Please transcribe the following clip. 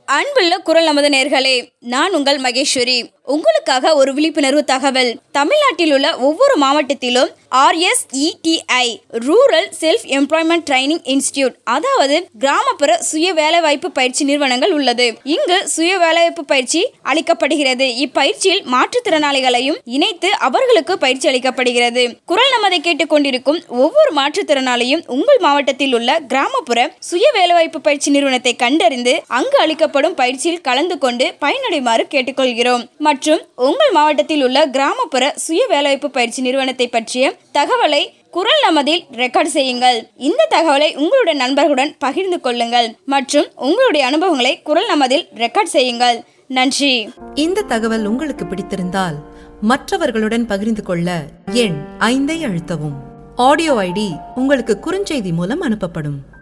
அன்புள்ள குரல் நமது நேர்களே நான் உங்கள் மகேஸ்வரி உங்களுக்காக ஒரு விழிப்புணர்வு தகவல் தமிழ்நாட்டில் உள்ள ஒவ்வொரு மாவட்டத்திலும் RSETI rural self employment training institute அதாவது கிராமப்புற சுய வேலைவாய்ப்பு பயிற்சி நிறுவனங்கள் உள்ளது இங்கு சுய வேலைவாய்ப்பு பயிற்சி அளிக்கப்படுகிறது இப்பயிற்சியில் மாற்றுத்திறனாளிகளையும் இணைத்து அவர்களுக்கு பயிற்சி அளிக்கப்படுகிறது குரல் நமதை கேட்டுக்கொண்டிருக்கும் ஒவ்வொரு மாற்றுத்திறனாளியும் உங்கள் மாவட்டத்தில் உள்ள கிராமப்புற சுய வேலைவாய்ப்பு பயிற்சி நிறுவனத்தை கண்டறிந்து அங்கு அளிக்கப்படும் பயிற்சியில் கலந்து கொண்டு பயனடைமாறு கேட்டுக்கொள்கிறோம் மற்றும் உங்கள் மாவட்டத்தில் உள்ள கிராமப்புற சுய வேலைவாய்ப்பு பயிற்சி நிறுவனத்தை பற்றிய தகவலை குரல் நமதில் ரெக்கார்ட் செய்யுங்கள் இந்த தகவலை உங்களுடைய நண்பர்களுடன் பகிர்ந்து கொள்ளுங்கள் மற்றும் உங்களுடைய அனுபவங்களை குரல் நமதில் ரெக்கார்ட் செய்யுங்கள் நன்றி இந்த தகவல் உங்களுக்கு பிடித்திருந்தால் மற்றவர்களுடன் பகிர்ந்து கொள்ள எண் ஐந்தை அழுத்தவும் ஆடியோ ஐடி உங்களுக்கு குறுஞ்செய்தி மூலம் அனுப்பப்படும்